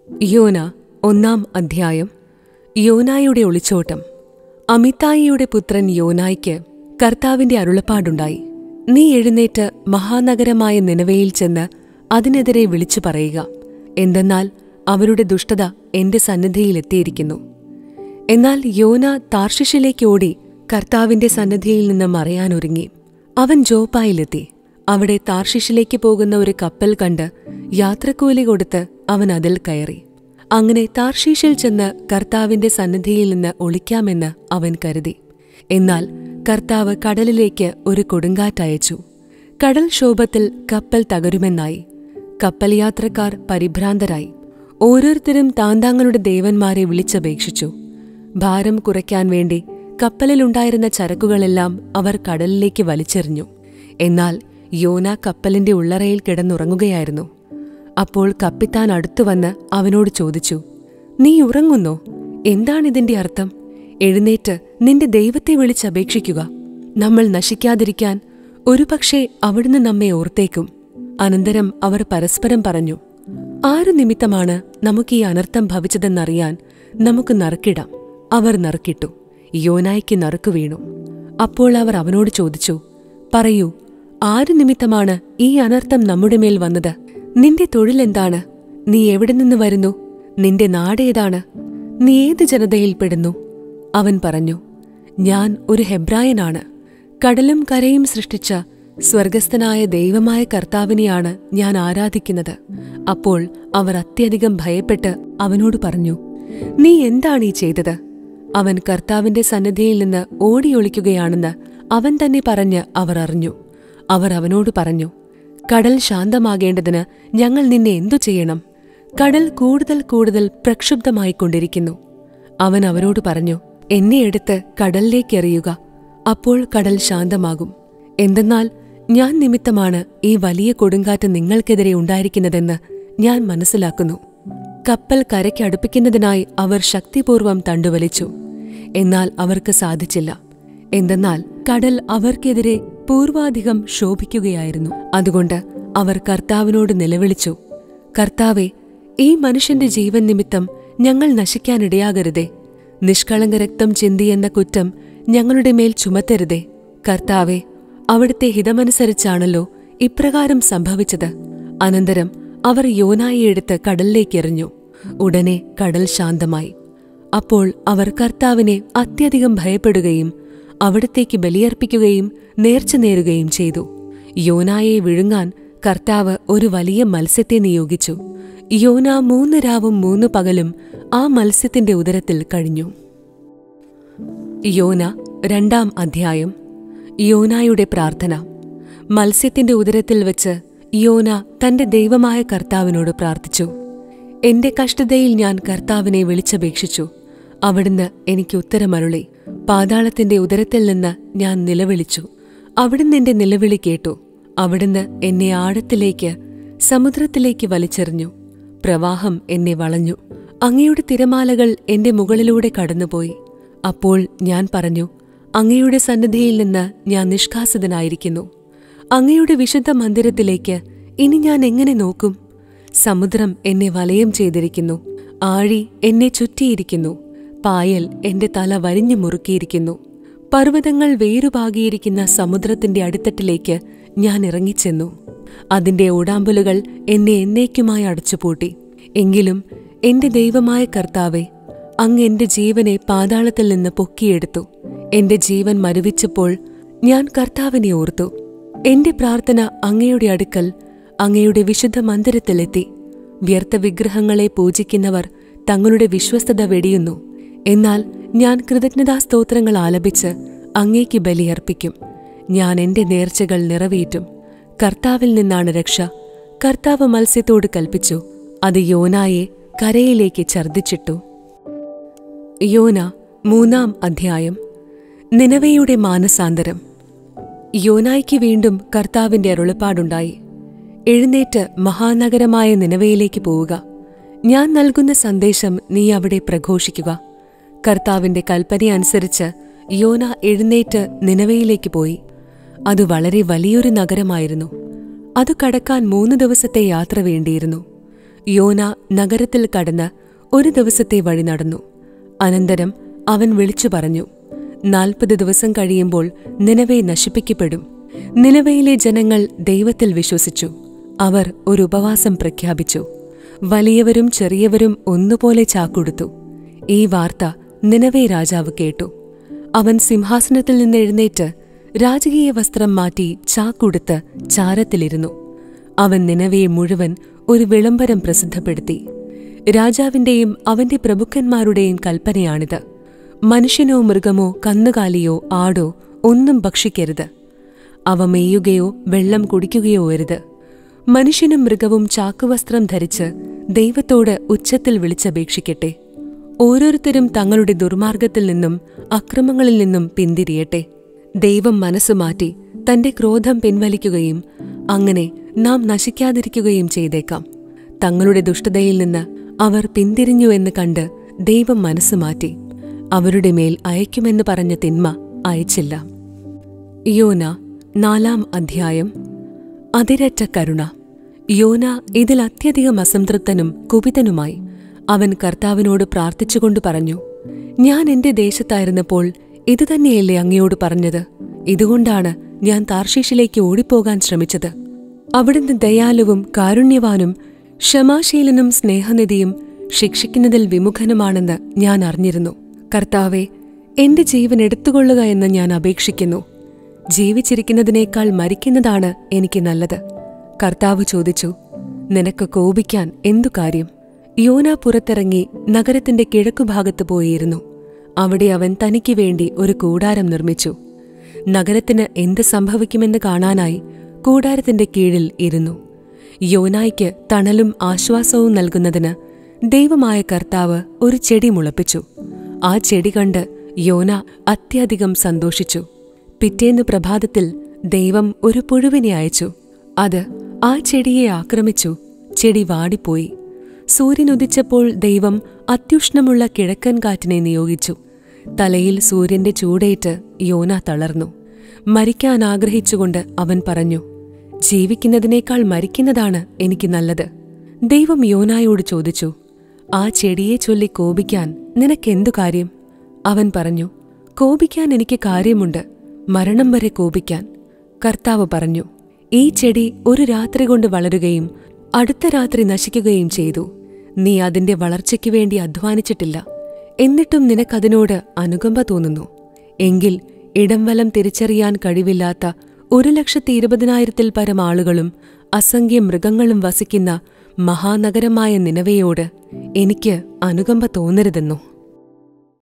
യോന ഒന്നാം അധ്യായം യോനായുടെ ഒളിച്ചോട്ടം അമിതായിയുടെ പുത്രൻ യോനായ്ക്ക് കർത്താവിന്റെ അരുളപ്പാടുണ്ടായി നീ എഴുന്നേറ്റ് മഹാനഗരമായ നിനവയിൽ ചെന്ന് അതിനെതിരെ വിളിച്ചു പറയുക എന്തെന്നാൽ അവരുടെ ദുഷ്ടത എന്റെ സന്നിധിയിലെത്തിയിരിക്കുന്നു എന്നാൽ യോന താർഷിഷിലേക്ക് ഓടി കർത്താവിന്റെ സന്നിധിയിൽ നിന്ന് മറയാനൊരുങ്ങി അവൻ ജോപ്പായിലെത്തി അവിടെ താർഷിഷിലേക്ക് പോകുന്ന ഒരു കപ്പൽ കണ്ട് യാത്രക്കൂലി കൊടുത്ത് അവൻ അതിൽ കയറി അങ്ങനെ താർഷീഷിൽ ചെന്ന് കർത്താവിന്റെ സന്നിധിയിൽ നിന്ന് ഒളിക്കാമെന്ന് അവൻ കരുതി എന്നാൽ കർത്താവ് കടലിലേക്ക് ഒരു കൊടുങ്കാറ്റയച്ചു കടൽ ക്ഷോഭത്തിൽ കപ്പൽ തകരുമെന്നായി കപ്പൽ യാത്രക്കാർ പരിഭ്രാന്തരായി ഓരോരുത്തരും താന്താങ്ങളുടെ ദേവന്മാരെ വിളിച്ചപേക്ഷിച്ചു ഭാരം കുറയ്ക്കാൻ വേണ്ടി കപ്പലിലുണ്ടായിരുന്ന ചരക്കുകളെല്ലാം അവർ കടലിലേക്ക് വലിച്ചെറിഞ്ഞു എന്നാൽ യോന കപ്പലിന്റെ ഉള്ളറയിൽ കിടന്നുറങ്ങുകയായിരുന്നു അപ്പോൾ കപ്പിത്താൻ അടുത്തുവന്ന് അവനോട് ചോദിച്ചു നീ ഉറങ്ങുന്നോ എന്താണിതിന്റെ അർത്ഥം എഴുന്നേറ്റ് നിന്റെ ദൈവത്തെ വിളിച്ചപേക്ഷിക്കുക നമ്മൾ നശിക്കാതിരിക്കാൻ ഒരുപക്ഷെ അവിടുന്ന് നമ്മെ ഓർത്തേക്കും അനന്തരം അവർ പരസ്പരം പറഞ്ഞു ആരു നിമിത്തമാണ് നമുക്ക് ഈ അനർത്ഥം ഭവിച്ചതെന്നറിയാൻ നമുക്ക് നറുക്കിടാം അവർ നറുക്കിട്ടു യോനായ്ക്ക് നറുക്കു വീണു അപ്പോൾ അവർ അവനോട് ചോദിച്ചു പറയൂ ആരു നിമിത്തമാണ് ഈ അനർത്ഥം നമ്മുടെ മേൽ വന്നത് നിന്റെ തൊഴിലെന്താണ് നീ എവിടെ നിന്ന് വരുന്നു നിന്റെ നാടേതാണ് നീ ഏത് ജനതയിൽപ്പെടുന്നു അവൻ പറഞ്ഞു ഞാൻ ഒരു ഹെബ്രായനാണ് കടലും കരയും സൃഷ്ടിച്ച സ്വർഗസ്ഥനായ ദൈവമായ കർത്താവിനെയാണ് ഞാൻ ആരാധിക്കുന്നത് അപ്പോൾ അവർ അത്യധികം ഭയപ്പെട്ട് അവനോട് പറഞ്ഞു നീ എന്താണ് ഈ ചെയ്തത് അവൻ കർത്താവിന്റെ സന്നിധിയിൽ നിന്ന് ഓടിയൊളിക്കുകയാണെന്ന് അവൻ തന്നെ പറഞ്ഞ് അവർ അറിഞ്ഞു അവർ അവനോട് പറഞ്ഞു കടൽ ശാന്തമാകേണ്ടതിന് ഞങ്ങൾ നിന്നെ എന്തു ചെയ്യണം കടൽ കൂടുതൽ കൂടുതൽ പ്രക്ഷുബ്ധമായിക്കൊണ്ടിരിക്കുന്നു അവൻ അവരോട് പറഞ്ഞു എന്നെ എടുത്ത് കടലിലേക്കെറിയുക അപ്പോൾ കടൽ ശാന്തമാകും എന്തെന്നാൽ ഞാൻ നിമിത്തമാണ് ഈ വലിയ കൊടുങ്കാറ്റ് നിങ്ങൾക്കെതിരെ ഉണ്ടായിരിക്കുന്നതെന്ന് ഞാൻ മനസ്സിലാക്കുന്നു കപ്പൽ കരയ്ക്കടുപ്പിക്കുന്നതിനായി അവർ ശക്തിപൂർവം തണ്ടുവലിച്ചു എന്നാൽ അവർക്ക് സാധിച്ചില്ല എന്തെന്നാൽ കടൽ അവർക്കെതിരെ പൂർവാധികം ശോഭിക്കുകയായിരുന്നു അതുകൊണ്ട് അവർ കർത്താവിനോട് നിലവിളിച്ചു കർത്താവെ ഈ മനുഷ്യന്റെ ജീവൻ നിമിത്തം ഞങ്ങൾ നശിക്കാനിടയാകരുതേ നിഷ്കളങ്ക രക്തം ചിന്തിയെന്ന കുറ്റം ഞങ്ങളുടെ മേൽ ചുമത്തരുതേ കർത്താവെ അവിടുത്തെ ഹിതമനുസരിച്ചാണല്ലോ ഇപ്രകാരം സംഭവിച്ചത് അനന്തരം അവർ യോനായെ എടുത്ത് കടലിലേക്കെറിഞ്ഞു ഉടനെ കടൽ ശാന്തമായി അപ്പോൾ അവർ കർത്താവിനെ അത്യധികം ഭയപ്പെടുകയും അവിടത്തേക്ക് ബലിയർപ്പിക്കുകയും നേർച്ച നേരുകയും ചെയ്തു യോനായെ വിഴുങ്ങാൻ കർത്താവ് ഒരു വലിയ മത്സ്യത്തെ നിയോഗിച്ചു യോന മൂന്ന് രാവും മൂന്ന് പകലും ആ മത്സ്യത്തിന്റെ ഉദരത്തിൽ കഴിഞ്ഞു യോന രണ്ടാം അധ്യായം യോനായുടെ പ്രാർത്ഥന മത്സ്യത്തിന്റെ ഉദരത്തിൽ വെച്ച് യോന തന്റെ ദൈവമായ കർത്താവിനോട് പ്രാർത്ഥിച്ചു എന്റെ കഷ്ടതയിൽ ഞാൻ കർത്താവിനെ വിളിച്ചപേക്ഷിച്ചു അവിടുന്ന് എനിക്ക് ഉത്തരമരുളി പാതാളത്തിന്റെ ഉദരത്തിൽ നിന്ന് ഞാൻ നിലവിളിച്ചു അവിടുന്ന് എന്റെ നിലവിളി കേട്ടു അവിടുന്ന് എന്നെ ആഴത്തിലേക്ക് സമുദ്രത്തിലേക്ക് വലിച്ചെറിഞ്ഞു പ്രവാഹം എന്നെ വളഞ്ഞു അങ്ങയുടെ തിരമാലകൾ എന്റെ മുകളിലൂടെ കടന്നുപോയി അപ്പോൾ ഞാൻ പറഞ്ഞു അങ്ങയുടെ സന്നിധിയിൽ നിന്ന് ഞാൻ നിഷ്കാസിതനായിരിക്കുന്നു അങ്ങയുടെ വിശുദ്ധ മന്ദിരത്തിലേക്ക് ഇനി ഞാൻ എങ്ങനെ നോക്കും സമുദ്രം എന്നെ വലയം ചെയ്തിരിക്കുന്നു ആഴി എന്നെ ചുറ്റിയിരിക്കുന്നു പായൽ എന്റെ തല വരിഞ്ഞു മുറുക്കിയിരിക്കുന്നു പർവ്വതങ്ങൾ വേരുപാകിയിരിക്കുന്ന സമുദ്രത്തിന്റെ അടിത്തട്ടിലേക്ക് ഞാൻ ഇറങ്ങിച്ചെന്നു അതിന്റെ ഓടാമ്പലുകൾ എന്നെ എന്നേക്കുമായി അടച്ചുപൂട്ടി എങ്കിലും എന്റെ ദൈവമായ കർത്താവെ അങ്ങ് എന്റെ ജീവനെ പാതാളത്തിൽ നിന്ന് പൊക്കിയെടുത്തു എന്റെ ജീവൻ മരുവിച്ചപ്പോൾ ഞാൻ കർത്താവിനെ ഓർത്തു എന്റെ പ്രാർത്ഥന അങ്ങയുടെ അടുക്കൽ അങ്ങയുടെ വിശുദ്ധ മന്ദിരത്തിലെത്തി വ്യർത്ഥ വിഗ്രഹങ്ങളെ പൂജിക്കുന്നവർ തങ്ങളുടെ വിശ്വസ്തത വെടിയുന്നു എന്നാൽ ഞാൻ കൃതജ്ഞതാസ്തോത്രങ്ങൾ ആലപിച്ച് അങ്ങേക്ക് ബലിയർപ്പിക്കും ഞാൻ എന്റെ നേർച്ചകൾ നിറവേറ്റും കർത്താവിൽ നിന്നാണ് രക്ഷ കർത്താവ് മത്സ്യത്തോട് കൽപ്പിച്ചു അത് യോനായെ കരയിലേക്ക് ഛർദ്ദിച്ചിട്ടു യോന മൂന്നാം അധ്യായം നിനവയുടെ മാനസാന്തരം യോനായ്ക്ക് വീണ്ടും കർത്താവിന്റെ അരുളപ്പാടുണ്ടായി എഴുന്നേറ്റ് മഹാനഗരമായ നിനവയിലേക്ക് പോവുക ഞാൻ നൽകുന്ന സന്ദേശം നീ അവിടെ പ്രഘോഷിക്കുക കർത്താവിന്റെ കൽപ്പനയനുസരിച്ച് യോന എഴുന്നേറ്റ് നിനവയിലേക്ക് പോയി അത് വളരെ വലിയൊരു നഗരമായിരുന്നു അത് കടക്കാൻ മൂന്ന് ദിവസത്തെ യാത്ര വേണ്ടിയിരുന്നു യോന നഗരത്തിൽ കടന്ന് ഒരു ദിവസത്തെ വഴി നടന്നു അനന്തരം അവൻ വിളിച്ചു പറഞ്ഞു നാൽപ്പത് ദിവസം കഴിയുമ്പോൾ നിലവെ നശിപ്പിക്കപ്പെടും നിലവയിലെ ജനങ്ങൾ ദൈവത്തിൽ വിശ്വസിച്ചു അവർ ഒരു ഉപവാസം പ്രഖ്യാപിച്ചു വലിയവരും ചെറിയവരും ഒന്നുപോലെ ചാക്കൊടുത്തു ഈ വാർത്ത നിലവേ രാജാവ് കേട്ടു അവൻ സിംഹാസനത്തിൽ നിന്ന് എഴുന്നേറ്റ് രാജകീയ വസ്ത്രം മാറ്റി ചാക്കുടുത്ത് ചാരത്തിലിരുന്നു അവൻ നിലവയെ മുഴുവൻ ഒരു വിളംബരം പ്രസിദ്ധപ്പെടുത്തി രാജാവിന്റെയും അവന്റെ പ്രഭുക്കന്മാരുടെയും കൽപ്പനയാണിത് മനുഷ്യനോ മൃഗമോ കന്നുകാലിയോ ആടോ ഒന്നും ഭക്ഷിക്കരുത് അവ മെയ്യുകയോ വെള്ളം കുടിക്കുകയോ അരുത് മനുഷ്യനും മൃഗവും ചാക്കുവസ്ത്രം ധരിച്ച് ദൈവത്തോട് ഉച്ചത്തിൽ വിളിച്ചപേക്ഷിക്കട്ടെ ഓരോരുത്തരും തങ്ങളുടെ ദുർമാർഗത്തിൽ നിന്നും അക്രമങ്ങളിൽ നിന്നും പിന്തിരിയട്ടെ ദൈവം മനസ്സു മാറ്റി തന്റെ ക്രോധം പിൻവലിക്കുകയും അങ്ങനെ നാം നശിക്കാതിരിക്കുകയും ചെയ്തേക്കാം തങ്ങളുടെ ദുഷ്ടതയിൽ നിന്ന് അവർ പിന്തിരിഞ്ഞു എന്ന് കണ്ട് ദൈവം മനസ്സു മാറ്റി അവരുടെ മേൽ അയക്കുമെന്ന് പറഞ്ഞ തിന്മ അയച്ചില്ല യോന നാലാം അധ്യായം അതിരറ്റ കരുണ യോന ഇതിൽ അത്യധികം അസംതൃപ്തനും കുപിതനുമായി അവൻ കർത്താവിനോട് പ്രാർത്ഥിച്ചുകൊണ്ട് പറഞ്ഞു ഞാൻ എന്റെ ദേശത്തായിരുന്നപ്പോൾ ഇതുതന്നെയല്ലേ അങ്ങയോട് പറഞ്ഞത് ഇതുകൊണ്ടാണ് ഞാൻ താർഷീഷിലേക്ക് ഓടിപ്പോകാൻ ശ്രമിച്ചത് അവിടുന്ന് ദയാലുവും കാരുണ്യവാനും ക്ഷമാശീലനും സ്നേഹനിധിയും ശിക്ഷിക്കുന്നതിൽ വിമുഖനുമാണെന്ന് ഞാൻ അറിഞ്ഞിരുന്നു കർത്താവെ എന്റെ ജീവൻ എടുത്തുകൊള്ളുക എന്ന് ഞാൻ അപേക്ഷിക്കുന്നു ജീവിച്ചിരിക്കുന്നതിനേക്കാൾ മരിക്കുന്നതാണ് എനിക്ക് നല്ലത് കർത്താവ് ചോദിച്ചു നിനക്ക് കോപിക്കാൻ എന്തു കാര്യം യോന പുറത്തിറങ്ങി നഗരത്തിന്റെ കിഴക്കുഭാഗത്ത് പോയിരുന്നു അവിടെ അവൻ തനിക്ക് വേണ്ടി ഒരു കൂടാരം നിർമ്മിച്ചു നഗരത്തിന് എന്ത് സംഭവിക്കുമെന്ന് കാണാനായി കൂടാരത്തിന്റെ കീഴിൽ ഇരുന്നു യോനായ്ക്ക് തണലും ആശ്വാസവും നൽകുന്നതിന് ദൈവമായ കർത്താവ് ഒരു ചെടി മുളപ്പിച്ചു ആ ചെടി കണ്ട് യോന അത്യധികം സന്തോഷിച്ചു പിറ്റേന്ന് പ്രഭാതത്തിൽ ദൈവം ഒരു പുഴുവിനെ അയച്ചു അത് ആ ചെടിയെ ആക്രമിച്ചു ചെടി വാടിപ്പോയി സൂര്യൻ ഉദിച്ചപ്പോൾ ദൈവം അത്യുഷ്ണമുള്ള കിഴക്കൻ കാറ്റിനെ നിയോഗിച്ചു തലയിൽ സൂര്യന്റെ ചൂടേറ്റ് യോന തളർന്നു മരിക്കാൻ ആഗ്രഹിച്ചുകൊണ്ട് അവൻ പറഞ്ഞു ജീവിക്കുന്നതിനേക്കാൾ മരിക്കുന്നതാണ് എനിക്ക് നല്ലത് ദൈവം യോനായോട് ചോദിച്ചു ആ ചെടിയെ ചൊല്ലി കോപിക്കാൻ നിനക്കെന്തു കാര്യം അവൻ പറഞ്ഞു കോപിക്കാൻ എനിക്ക് കാര്യമുണ്ട് മരണം വരെ കോപിക്കാൻ കർത്താവ് പറഞ്ഞു ഈ ചെടി ഒരു രാത്രി കൊണ്ട് വളരുകയും അടുത്ത രാത്രി നശിക്കുകയും ചെയ്തു നീ അതിന്റെ വളർച്ചയ്ക്ക് വേണ്ടി അധ്വാനിച്ചിട്ടില്ല എന്നിട്ടും നിനക്കതിനോട് അനുകമ്പ തോന്നുന്നു എങ്കിൽ ഇടംവലം തിരിച്ചറിയാൻ കഴിവില്ലാത്ത ഒരു ലക്ഷത്തി ഇരുപതിനായിരത്തിൽ പരം ആളുകളും അസംഖ്യം മൃഗങ്ങളും വസിക്കുന്ന മഹാനഗരമായ നിലവയോട് എനിക്ക് അനുകമ്പ തോന്നരുതെന്നോ